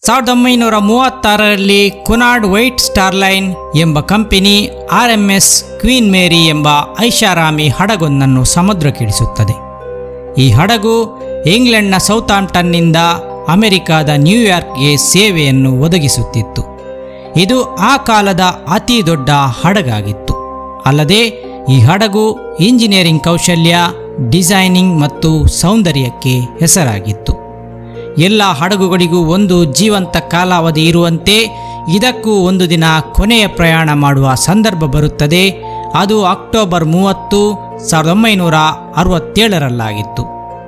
ಸಾವಿರದ ಒಂಬೈನೂರ ಮೂವತ್ತಾರರಲ್ಲಿ ಕುನಾರ್ಡ್ White star line ಎಂಬ ಕಂಪನಿ R M S Queen Mary ಎಂಬ ಐಷಾರಾಮಿ ಹಡಗೊಂದನ್ನು ಸಮುದ್ರಕ್ಕಿಳಿಸುತ್ತದೆ ಈ ಹಡಗು ಇಂಗ್ಲೆಂಡ್ನ ಸೌತಾಂಪ್ಟನ್ನಿಂದ ಅಮೆರಿಕಾದ ನ್ಯೂಯಾರ್ಕ್ಗೆ ಸೇವೆಯನ್ನು ಒದಗಿಸುತ್ತಿತ್ತು ಇದು ಆ ಕಾಲದ ಅತಿ ದೊಡ್ಡ ಹಡಗಾಗಿತ್ತು ಅಲ್ಲದೆ ಈ ಹಡಗು ಇಂಜಿನಿಯರಿಂಗ್ ಕೌಶಲ್ಯ ಡಿಸೈನಿಂಗ್ ಮತ್ತು ಸೌಂದರ್ಯಕ್ಕೆ ಹೆಸರಾಗಿತ್ತು ಎಲ್ಲ ಹಡಗುಗಳಿಗೂ ಒಂದು ಜೀವಂತ ಕಾಲಾವಧಿ ಇರುವಂತೆ ಇದಕ್ಕೂ ಒಂದು ದಿನ ಕೊನೆಯ ಪ್ರಯಾಣ ಮಾಡುವ ಸಂದರ್ಭ ಬರುತ್ತದೆ ಅದು ಅಕ್ಟೋಬರ್ ಮೂವತ್ತು ಸಾವಿರದ ಒಂಬೈನೂರ ಅರವತ್ತೇಳರಲ್ಲಾಗಿತ್ತು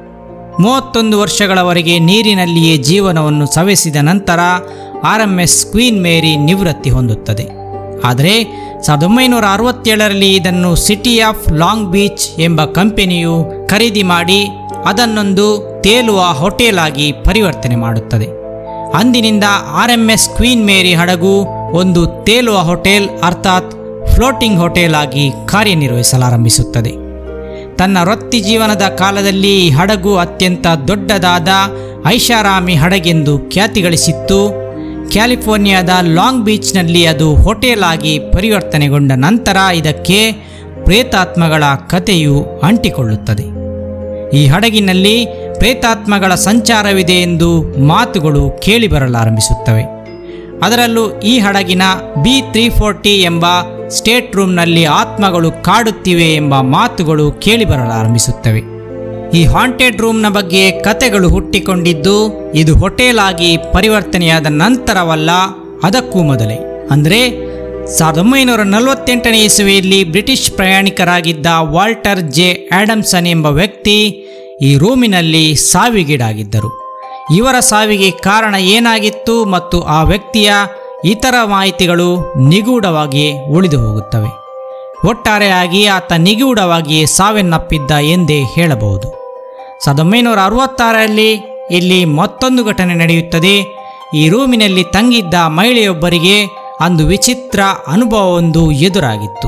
ಮೂವತ್ತೊಂದು ವರ್ಷಗಳವರೆಗೆ ನೀರಿನಲ್ಲಿಯೇ ಜೀವನವನ್ನು ಸವೆಸಿದ ನಂತರ R M S Queen Mary ನಿವೃತ್ತಿ ಹೊಂದುತ್ತದೆ ಆದರೆ ಸಾವಿರದ ಒಂಬೈನೂರ ಅರವತ್ತೇಳರಲ್ಲಿ ಇದನ್ನು ಸಿಟಿ ಆಫ್ ಲಾಂಗ್ ಬೀಚ್ ಎಂಬ ಕಂಪನಿಯು ಖರೀದಿ ಮಾಡಿ ಅದನ್ನೊಂದು ತೇಲುವ ಹೋಟೆಲ್ ಆಗಿ ಪರಿವರ್ತನೆ ಮಾಡುತ್ತದೆ ಅಂದಿನಿಂದ R M S Queen Mary ಹಡಗು ಒಂದು ತೇಲುವ ಹೋಟೆಲ್ ಅರ್ಥಾತ್ ಫ್ಲೋಟಿಂಗ್ ಹೋಟೆಲ್ ಆಗಿ ಕಾರ್ಯನಿರ್ವಹಿಸಲಾರಂಭಿಸುತ್ತದೆ ತನ್ನ ವೃತ್ತಿ ಜೀವನದ ಕಾಲದಲ್ಲಿ ಈ ಹಡಗು ಅತ್ಯಂತ ದೊಡ್ಡದಾದ ಐಷಾರಾಮಿ ಹಡಗೆಂದು ಖ್ಯಾತಿ ಗಳಿಸಿತ್ತು ಕ್ಯಾಲಿಫೋರ್ನಿಯಾದ ಲಾಂಗ್ ಬೀಚ್ನಲ್ಲಿ ಅದು ಹೋಟೆಲ್ ಆಗಿ ಪರಿವರ್ತನೆಗೊಂಡ ನಂತರ ಇದಕ್ಕೆ ಪ್ರೇತಾತ್ಮಗಳ ಕಥೆಯು ಅಂಟಿಕೊಳ್ಳುತ್ತದೆ ಈ ಹಡಗಿನಲ್ಲಿ ಪ್ರೇತಾತ್ಮಗಳ ಸಂಚಾರವಿದೆ ಎಂದು ಮಾತುಗಳು ಕೇಳಿಬರಲಾರಂಭಿಸುತ್ತವೆ ಅದರಲ್ಲೂ ಈ ಹಡಗಿನ ಬಿ ತ್ರೀ ಫೋರ್ಟಿ ಎಂಬ ಸ್ಟೇಟ್ ರೂಮ್ನಲ್ಲಿ ಆತ್ಮಗಳು ಕಾಡುತ್ತಿವೆ ಎಂಬ ಮಾತುಗಳು ಕೇಳಿಬರಲಾರಂಭಿಸುತ್ತವೆ ಈ ಹಾಂಟೆಡ್ ರೂಮ್ನ ಬಗ್ಗೆ ಕತೆಗಳು ಹುಟ್ಟಿಕೊಂಡಿದ್ದು ಇದು ಹೋಟೆಲ್ ಆಗಿ ಪರಿವರ್ತನೆಯಾದ ನಂತರವಲ್ಲ ಅದಕ್ಕೂ ಮೊದಲೇ ಅಂದರೆ ಸಾವಿರದ ಒಂಬೈನೂರ ನಲವತ್ತೆಂಟನೇ ಇಸುವೆಯಲ್ಲಿ ಬ್ರಿಟಿಷ್ ಪ್ರಯಾಣಿಕರಾಗಿದ್ದ ವಾಲ್ಟರ್ ಜೆ ಆಡಮ್ಸನ್ ಎಂಬ ವ್ಯಕ್ತಿ ಈ ರೂಮಿನಲ್ಲಿ ಸಾವಿಗೀಡಾಗಿದ್ದರು ಇವರ ಸಾವಿಗೆ ಕಾರಣ ಏನಾಗಿತ್ತು ಮತ್ತು ಆ ವ್ಯಕ್ತಿಯ ಇತರ ಮಾಹಿತಿಗಳು ನಿಗೂಢವಾಗಿಯೇ ಉಳಿದು ಹೋಗುತ್ತವೆ ಒಟ್ಟಾರೆಯಾಗಿ ಆತ ನಿಗೂಢವಾಗಿಯೇ ಸಾವನ್ನಪ್ಪಿದ್ದ ಎಂದೇ ಹೇಳಬಹುದು ಸಾವಿರದ ಒಂಬೈನೂರ ಅರವತ್ತಾರರಲ್ಲಿ ಇಲ್ಲಿ ಮತ್ತೊಂದು ಘಟನೆ ನಡೆಯುತ್ತದೆ ಈ ರೂಮಿನಲ್ಲಿ ತಂಗಿದ್ದ ಮಹಿಳೆಯೊಬ್ಬರಿಗೆ ಅಂದು ವಿಚಿತ್ರ ಅನುಭವವೊಂದು ಎದುರಾಗಿತ್ತು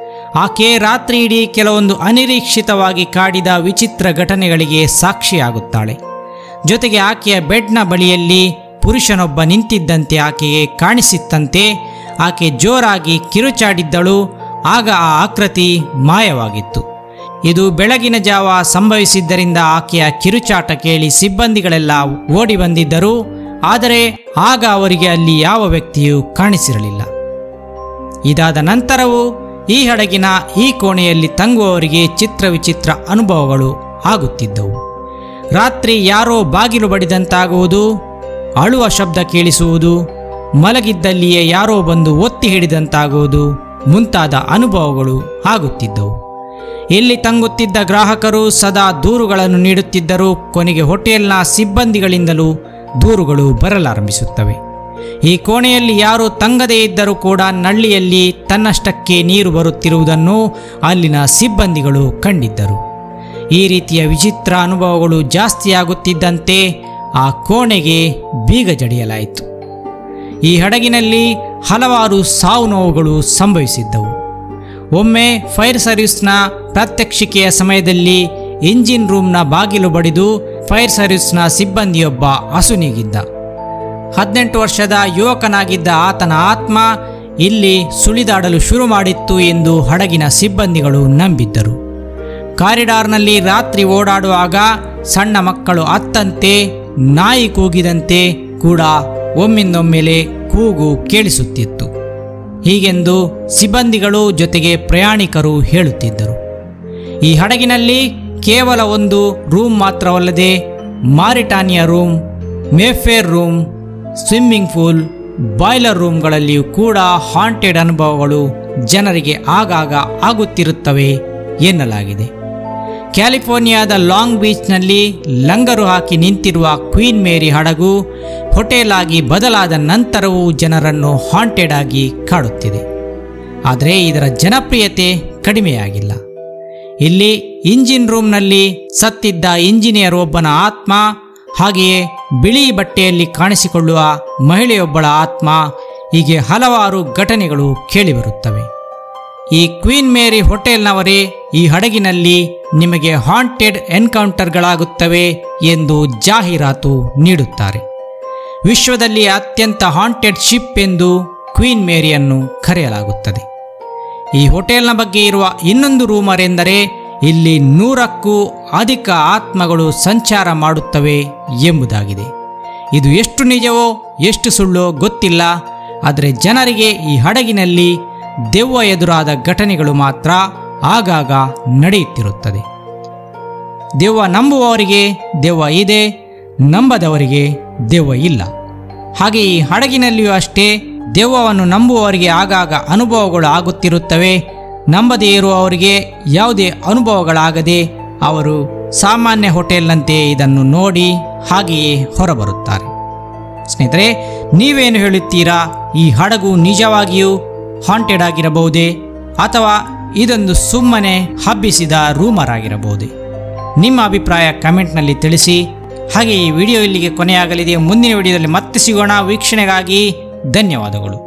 ಆಕೆ ರಾತ್ರಿ ಇಡೀ ಕೆಲವೊಂದು ಅನಿರೀಕ್ಷಿತವಾಗಿ ಕಾಡಿದ ವಿಚಿತ್ರ ಘಟನೆಗಳಿಗೆ ಸಾಕ್ಷಿಯಾಗುತ್ತಾಳೆ ಜೊತೆಗೆ ಆಕೆಯ ಬೆಡ್ನ ಬಳಿಯಲ್ಲಿ ಪುರುಷನೊಬ್ಬ ನಿಂತಿದ್ದಂತೆ ಆಕೆಗೆ ಕಾಣಿಸಿತ್ತಂತೆ ಆಕೆ ಜೋರಾಗಿ ಕಿರುಚಾಡಿದ್ದಳು ಆಗ ಆ ಆಕೃತಿ ಮಾಯವಾಗಿತ್ತು ಇದು ಬೆಳಗಿನ ಜಾವ ಸಂಭವಿಸಿದ್ದರಿಂದ ಆಕೆಯ ಕಿರುಚಾಟ ಕೇಳಿ ಸಿಬ್ಬಂದಿಗಳೆಲ್ಲ ಓಡಿ ಬಂದಿದ್ದರು ಆದರೆ ಆಗ ಅವರಿಗೆ ಅಲ್ಲಿ ಯಾವ ವ್ಯಕ್ತಿಯೂ ಕಾಣಿಸಿರಲಿಲ್ಲ ಇದಾದ ನಂತರವೂ ಈ ಹಡಗಿನ ಈ ಕೋಣೆಯಲ್ಲಿ ತಂಗುವವರಿಗೆ ಚಿತ್ರ ವಿಚಿತ್ರ ಅನುಭವಗಳು ಆಗುತ್ತಿದ್ದವು ರಾತ್ರಿ ಯಾರೋ ಬಾಗಿಲು ಬಡಿದಂತಾಗುವುದು ಅಳುವ ಶಬ್ದ ಕೇಳಿಸುವುದು ಮಲಗಿದ್ದಲ್ಲಿಯೇ ಯಾರೋ ಬಂದು ಒತ್ತಿ ಹಿಡಿದಂತಾಗುವುದು ಮುಂತಾದ ಅನುಭವಗಳು ಆಗುತ್ತಿದ್ದವು ಇಲ್ಲಿ ತಂಗುತ್ತಿದ್ದ ಗ್ರಾಹಕರು ಸದಾ ದೂರುಗಳನ್ನು ನೀಡುತ್ತಿದ್ದರು ಕೊನೆಗೆ ಹೋಟೆಲ್ನ ಸಿಬ್ಬಂದಿಗಳಿಂದಲೂ ದೂರುಗಳು ಬರಲಾರಂಭಿಸುತ್ತವೆ ಈ ಕೋಣೆಯಲ್ಲಿ ಯಾರು ತಂಗದೇ ಇದ್ದರೂ ಕೂಡ ನಳ್ಳಿಯಲ್ಲಿ ತನ್ನಷ್ಟಕ್ಕೆ ನೀರು ಬರುತ್ತಿರುವುದನ್ನು ಅಲ್ಲಿನ ಸಿಬ್ಬಂದಿಗಳು ಕಂಡಿದ್ದರು ಈ ರೀತಿಯ ವಿಚಿತ್ರ ಅನುಭವಗಳು ಜಾಸ್ತಿಯಾಗುತ್ತಿದ್ದಂತೆ ಆ ಕೋಣೆಗೆ ಬೀಗ ಜಡಿಯಲಾಯಿತು ಈ ಹಡಗಿನಲ್ಲಿ ಹಲವಾರು ಸಾವು ನೋವುಗಳು ಸಂಭವಿಸಿದ್ದವು ಒಮ್ಮೆ ಫೈರ್ ಸರ್ವಿಸ್ನ ಪ್ರಾತ್ಯಕ್ಷಿಕೆಯ ಸಮಯದಲ್ಲಿ ಇಂಜಿನ್ ರೂಮ್ನ ಬಾಗಿಲು ಬಡಿದು ಫೈರ್ ಸರ್ವಿಸ್ನ ಸಿಬ್ಬಂದಿಯೊಬ್ಬ ಅಸುನೀಗಿದ್ದ ಹದಿನೆಂಟು ವರ್ಷದ ಯುವಕನಾಗಿದ್ದ ಆತನ ಆತ್ಮ ಇಲ್ಲಿ ಸುಳಿದಾಡಲು ಶುರು ಮಾಡಿತ್ತು ಎಂದು ಹಡಗಿನ ಸಿಬ್ಬಂದಿಗಳು ನಂಬಿದ್ದರು ಕಾರಿಡಾರ್ನಲ್ಲಿ ರಾತ್ರಿ ಓಡಾಡುವಾಗ ಸಣ್ಣ ಮಕ್ಕಳು ಅತ್ತಂತೆ ನಾಯಿ ಕೂಗಿದಂತೆ ಕೂಡ ಒಮ್ಮಿಂದೊಮ್ಮೆಲೆ ಕೂಗು ಕೇಳಿಸುತ್ತಿತ್ತು ಹೀಗೆಂದು ಸಿಬ್ಬಂದಿಗಳು ಜೊತೆಗೆ ಪ್ರಯಾಣಿಕರು ಹೇಳುತ್ತಿದ್ದರು ಈ ಹಡಗಿನಲ್ಲಿ ಕೇವಲ ಒಂದು ರೂಮ್ ಮಾತ್ರವಲ್ಲದೆ Mauritania room Mayfair room swimming pool boiler ರೂಮ್ಗಳಲ್ಲಿಯೂ ಕೂಡ ಹಾಂಟೆಡ್ ಅನುಭವಗಳು ಜನರಿಗೆ ಆಗಾಗ ಆಗುತ್ತಿರುತ್ತವೆ ಎನ್ನಲಾಗಿದೆ ಕ್ಯಾಲಿಫೋರ್ನಿಯಾದ ಲಾಂಗ್ ಬೀಚ್ನಲ್ಲಿ ಲಂಗರು ಹಾಕಿ ನಿಂತಿರುವ ಕ್ವೀನ್ ಮೇರಿ ಹಡಗು ಹೋಟೆಲ್ ಆಗಿ ಬದಲಾದ ನಂತರವೂ ಜನರನ್ನು ಹಾಂಟೆಡ್ ಆಗಿ ಕಾಡುತ್ತಿದೆ ಆದರೆ ಇದರ ಜನಪ್ರಿಯತೆ ಕಡಿಮೆಯಾಗಿಲ್ಲ ಇಲ್ಲಿ ಇಂಜಿನ್ ರೂಮ್ನಲ್ಲಿ ಸತ್ತಿದ್ದ ಇಂಜಿನಿಯರ್ ಒಬ್ಬನ ಆತ್ಮ ಹಾಗೆಯೇ ಬಿಳಿ ಬಟ್ಟೆಯಲ್ಲಿ ಕಾಣಿಸಿಕೊಳ್ಳುವ ಮಹಿಳೆಯೊಬ್ಬಳ ಆತ್ಮ ಹೀಗೆ ಹಲವಾರು ಘಟನೆಗಳು ಕೇಳಿಬರುತ್ತವೆ ಈ ಕ್ವೀನ್ ಮೇರಿ ಹೋಟೆಲ್ನವರೇ ಈ ಹಡಗಿನಲ್ಲಿ ನಿಮಗೆ ಹಾಂಟೆಡ್ ಎನ್ಕೌಂಟರ್ಗಳಾಗುತ್ತವೆ ಎಂದು ಜಾಹೀರಾತು ನೀಡುತ್ತಾರೆ ವಿಶ್ವದಲ್ಲಿ ಅತ್ಯಂತ ಹಾಂಟೆಡ್ ಶಿಪ್ ಎಂದು ಕ್ವೀನ್ ಮೇರಿಯನ್ನು ಕರೆಯಲಾಗುತ್ತದೆ ಈ ಹೋಟೆಲ್ನ ಬಗ್ಗೆ ಇರುವ ಇನ್ನೊಂದು ರೂಮರ್ ಎಂದರೆ ಇಲ್ಲಿ ನೂರಕ್ಕೂ ಅಧಿಕ ಆತ್ಮಗಳು ಸಂಚಾರ ಮಾಡುತ್ತವೆ ಎಂಬುದಾಗಿದೆ ಇದು ಎಷ್ಟು ನಿಜವೋ ಎಷ್ಟು ಸುಳ್ಳೋ ಗೊತ್ತಿಲ್ಲ ಆದರೆ ಜನರಿಗೆ ಈ ಹಡಗಿನಲ್ಲಿ ದೆವ್ವ ಎದುರಾದ ಘಟನೆಗಳು ಮಾತ್ರ ಆಗಾಗ ನಡೆಯುತ್ತಿರುತ್ತದೆ ದೆವ್ವ ನಂಬುವವರಿಗೆ ದೆವ್ವ ಇದೆ ನಂಬದವರಿಗೆ ದೆವ್ವ ಇಲ್ಲ ಹಾಗೆ ಈ ಹಡಗಿನಲ್ಲಿಯೂ ಅಷ್ಟೇ ದೆವ್ವವನ್ನು ನಂಬುವವರಿಗೆ ಆಗಾಗ ಅನುಭವಗಳು ಆಗುತ್ತಿರುತ್ತವೆ ನಂಬದೇ ಇರುವವರಿಗೆ ಯಾವುದೇ ಅನುಭವಗಳಾಗದೆ ಅವರು ಸಾಮಾನ್ಯ ಹೋಟೆಲ್ನಂತೆ ಇದನ್ನು ನೋಡಿ ಹಾಗೆಯೇ ಹೊರಬರುತ್ತಾರೆ ಸ್ನೇಹಿತರೆ ನೀವೇನು ಹೇಳುತ್ತೀರಾ ಈ ಹಡಗು ನಿಜವಾಗಿಯೂ ಹಾಂಟೆಡ್ ಆಗಿರಬಹುದೇ ಅಥವಾ ಇದೊಂದು ಸುಮ್ಮನೆ ಹಬ್ಬಿಸಿದ ರೂಮರ್ ಆಗಿರಬಹುದೇ ನಿಮ್ಮ ಅಭಿಪ್ರಾಯ ಕಮೆಂಟ್ನಲ್ಲಿ ತಿಳಿಸಿ ಹಾಗೆ ಈ ವಿಡಿಯೋ ಇಲ್ಲಿಗೆ ಕೊನೆಯಾಗಲಿದೆ ಮುಂದಿನ ವಿಡಿಯೋದಲ್ಲಿ ಮತ್ತೆ ಸಿಗೋಣ ವೀಕ್ಷಣೆಗಾಗಿ ಧನ್ಯವಾದಗಳು